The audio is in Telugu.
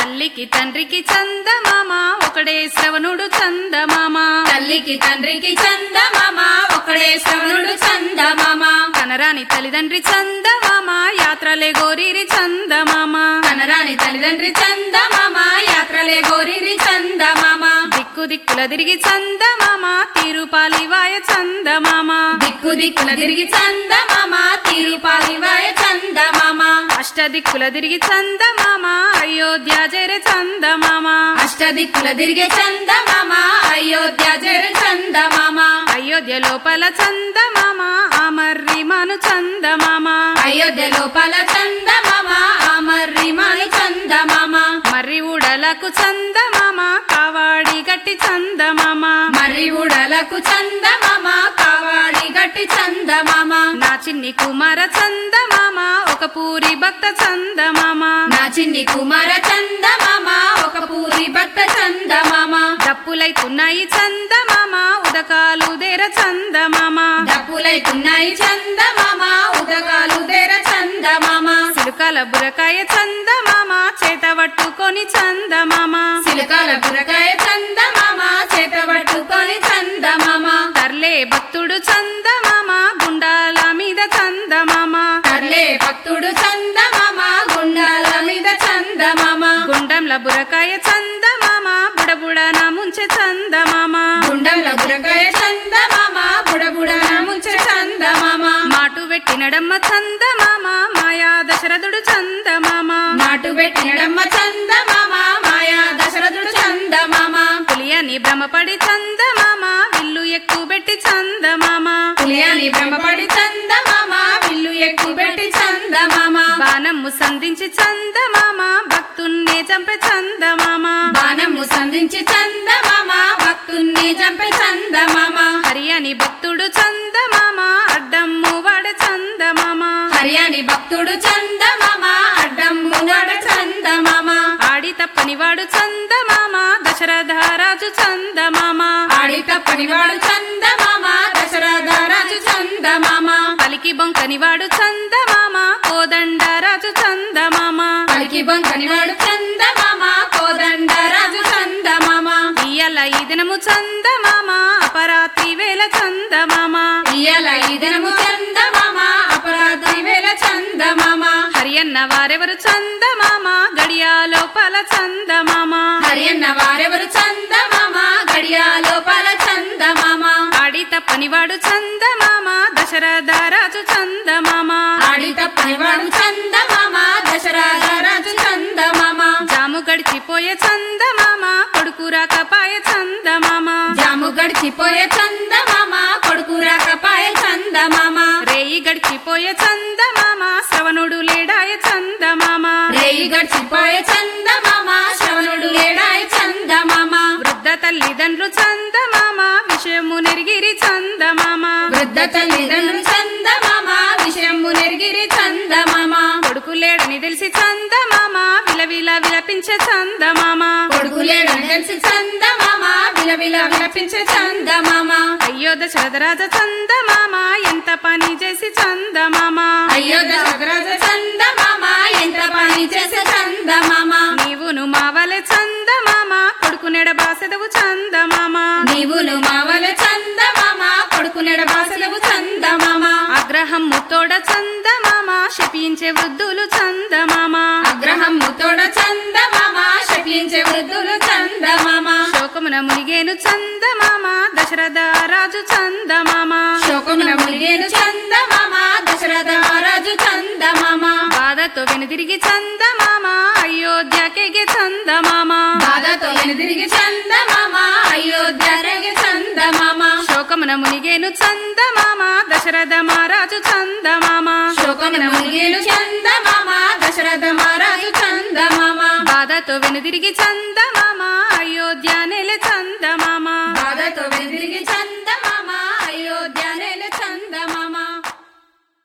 తల్లికి తండ్రికి చందమామ ఒకడే శ్రవణుడు చందమామ తల్లికి తండ్రికి చందమామ ఒకడే శ్రవణుడు చందమామ కనరాని తల్లిదండ్రి చందమామ యాత్రలే గోరీరి చందమామ కనరాని తల్లిదండ్రి చందమామ యాత్రలే గోరిరి చందమామ దిక్కు దిక్కుల తిరిగి చందమామ తిరుపాలివాయ చందమామ దిక్కు దిక్కుల తిరిగి చందమామ తిరుపాలివాయ చందమామ అష్ట దిక్కుల తిరిగి చందమామ అయోధ్య జర చందమామ అష్టదిక్కుల తిరిగే చందమామ అయోధ్య జర చందమామ అయోధ్య లోపల చందమామ అమర్రి మను చందమామ అయోధ్య లోపల చందమామ అమర్రిమాని చందమామ మర్రి ఉడలకు చందమామ కావాడి గట్టి చందమామ మరి ఉడలకు చందమామ కావాడి గట్టి చందమామ నా చిన్ని కుమార చందమామ ఒక పూరి భక్త చందమామ నా చిన్ని కుమార చందమామ ఒక పూరి భక్త చందమామ డప్పులైతున్నాయి చందమామ ఉదకాలు దేర చందమామ డప్పులైతున్నాయి చందమామ ఉదగాలు తెర చందమామ సిలుకల బురకాయ చందమామ చేత పట్టుకొని చందమామ సిలకాల బురకాయ చందమామ చేత పట్టుకొని చందమామ తర్లే భక్తుడు చందమామ గుండాల మీద చందమామ తర్లే భక్తుడు చందమామ గుండాల మీద చందమామ గుండంల బురకాయ చందమామ బుడబుడ నా ముంచె చందమామ గుండంల బురకాయ చందమామ బుడబుడ ముంచె చందమామ మాటు పెట్టినడమ్మ చందమామ మాయా దశరథుడు చందమామ నాటు పెట్టినడమ్మ చందమామ మాయా దశరథుడు చందమామ పులియని భ్రమపడి చందమామ విల్లు ఎక్కువ పెట్టి చందమామ పులియాని బ్రహ్మపడి చందమామ విల్లు ఎక్కువ పెట్టి చందమామ బాణమ్ము సంధించి చందమామ భక్తున్నే చంపే చందమామ బాణము సంధించి చందమామ భక్తుణ్ణి చంపే చందమామ హరియని భక్తుడు చందమామ అడ్డమ్ము వాడ చందమామ హర్యాని భక్తుడు చందమామ అడ్డమ్ము నడ చందమామ ఆడి తప్పని వాడు చందమామ దశరథరాజు చందమామ ఆడి తప్పని వాడు చందమామ దశరథ రాజు చందమామ పలికి బొంకని వాడు చందమామ కోదండరాజు చందమామ పలికి బంకని వాడు చందమామ కోదండ రాజు చందమామ ఇయ్యల ఈ దినము చందమామ అపరాత్రి వేళ చందమామ ఇయ్యాల ఈ దినము చందమామ అపరాధి వేల చందమామ హరియన్న వారెవరు చందమామ గడియా లోపల చందమామ హరియన్న వారెవరు చందమామ గడియా లోపల చందమామ ఆడి తప్పని వాడు చందమామ దశరథరాజు చందమామ ఆడి తప్పని వాడు చందమామ దశరథ రాజు చందమామ జాము గడిచిపోయే చందమామ కొడుకు రాకపాయ చందమామ జాము గడిచిపోయే చందమామ కొడుకు రాకపాయ చందమామ రేయి గడిచిపోయే చందమామ శ్రవణుడు లేడాయ చందమామ రేయి గడిచిపోయే చందమామ శ్రవణుడు లేడాయ చందమామ వృద్ధ తల్లిదండ్రులు చందమామ విషయము నెరిగిరి చందమామ వృద్ధ తల్లిదండ్రులు చందమామ విషయము నెరిగిరి చందమామ కొడుకు లేడని తెలిసి చందమామ విలవిల విలపించే చందమామ కొడుకు లేడని తెలిసి చందమామ విలవిల విలపించే చందమామ అయ్యో దశరథరాజ చందమామ ఎంత పని చేసి చందమామ అయ్యో దశరథ చందమామ ఎంత పని చేసే చందమామ నీవును మావలె చందమామ కొడుకు నెడబాసెదవు చందమామ నీవును మావల చందమామ కొడుకు నెడబాసలవు చందమామ అగ్రహము తోడ చందమామ శపించే వృద్ధులు చందమామ అగ్రహం తోడ చందమామ శపించే వృద్ధులు చందమామ శోకమున మునిగేను చందమామ దశరథ రాజు చందమామ శోకమున మునిగేను చందమామ దశరథ రాజు చందమామ బాధతో వెనుదిరిగి చందమామ అయోధ్యకెగే చందమామ బాధతో వెనుదిరిగి చందమామ అయోధ్య రేగే చందమామ శోకమున మునిగేను చందమామ దశరథ మహారాజు చందమామ శోకమున మునిగేను చందమామ దశరథ మహారాజు చందమామ బాధతో వెనుదిరిగి చందమామ